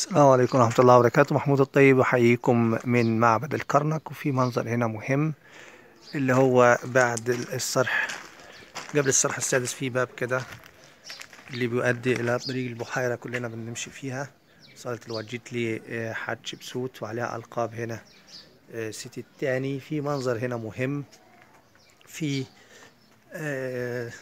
السلام عليكم ورحمة الله وبركاته محمود الطيب أحييكم من معبد الكرنك وفي منظر هنا مهم اللي هو بعد الصرح قبل الصرح السادس في باب كده اللي بيؤدي إلى طريق البحيرة كلنا بنمشي فيها صالة الوجيت لي حتشبسوت وعليها ألقاب هنا آه، سيتي التاني في منظر هنا مهم في آه،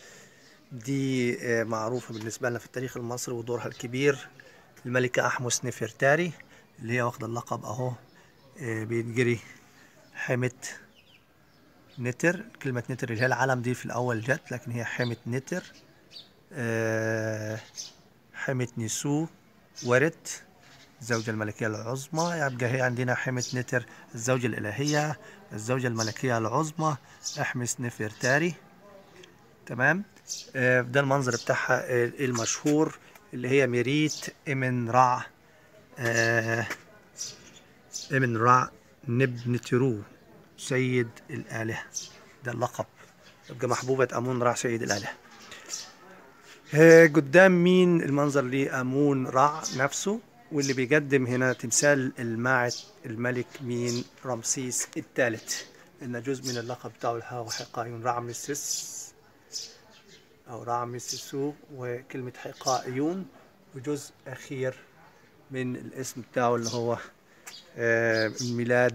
دي آه، معروفة بالنسبة لنا في التاريخ المصري ودورها الكبير الملكة أحمس نفرتاري اللي هي واخدة اللقب أهو آه، بيتجري حمة نتر كلمة نتر اللي هي العلم دي في الأول جت لكن هي حمة نتر آه، حمة نسو ورت الزوجة الملكية العظمى يبقى هي عندنا حمة نتر الزوجة الإلهية الزوجة الملكية العظمى أحمس نفرتاري تمام آه، ده المنظر بتاعها آه، المشهور اللي هي ميريت إمن رع آه، إمن رع نبنترو سيد الآلهة ده اللقب يبقى محبوبة أمون رع سيد الآلهة آه، قدام مين المنظر لأمون رع نفسه واللي بيقدم هنا تمثال الماعد الملك مين رمسيس الثالث إن جزء من اللقب بتاعه الها وحقايون رعمسس أو رعمسسو وكلمة حقائيون وجزء أخير من الاسم بتاعه اللي هو آه، ميلاد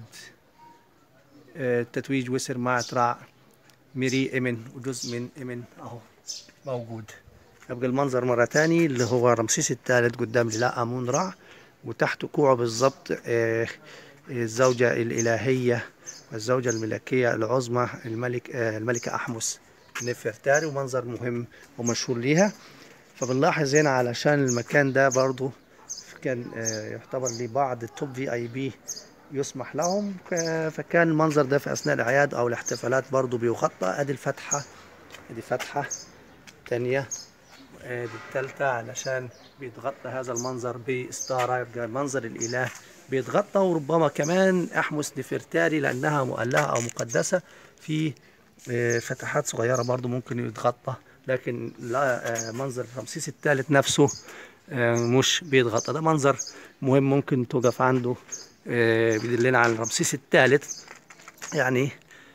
آه، تتويج وسر مع رع ميري إمن وجزء من إمن أهو موجود يبقى المنظر مرة تاني اللي هو رمسيس الثالث قدام لا أمون رع وتحت كوعه بالظبط آه، الزوجة الإلهية والزوجة الملكية العظمى الملك آه، الملكة أحمس نفرتاري ومنظر مهم ومشهور ليها فبنلاحظ هنا علشان المكان ده برضو كان آه، يعتبر لبعض التوب في اي بي يسمح لهم ك- فكان المنظر ده في اثناء الاعياد او الاحتفالات برضو بيغطى ادي الفتحه ادي فتحه تانية ادي التالتة علشان بيتغطى هذا المنظر بستارة يبقى منظر الاله بيتغطى وربما كمان احمس نفرتاري لانها مؤلهة او مقدسة في آه، فتحات صغيرة برضو ممكن يتغطى لكن لا آه، منظر رمسيس الثالث نفسه آه، مش بيتغطى ده منظر مهم ممكن توقف عنده آه، بيدلنا على رمسيس الثالث يعني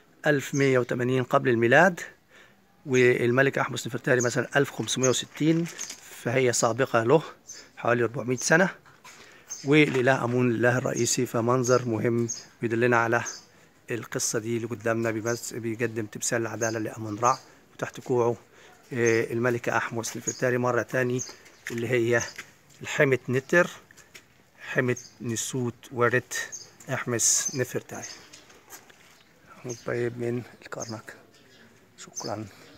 1180 قبل الميلاد والملك أحمس نفرتاري مثلا 1560 فهي سابقة له حوالي 400 سنة والإله أمون الإله الرئيسي فمنظر مهم بيدلنا على القصة دي اللي قدامنا بيمس بيقدم تمثال العدالة لأمون رع وتحت كوعه آه، الملكة أحمس نفرتاري مرة تاني اللي هي الحمة نتر حمة نسوت ورت أحمس نفرتاري طيب من الكرنك شكرا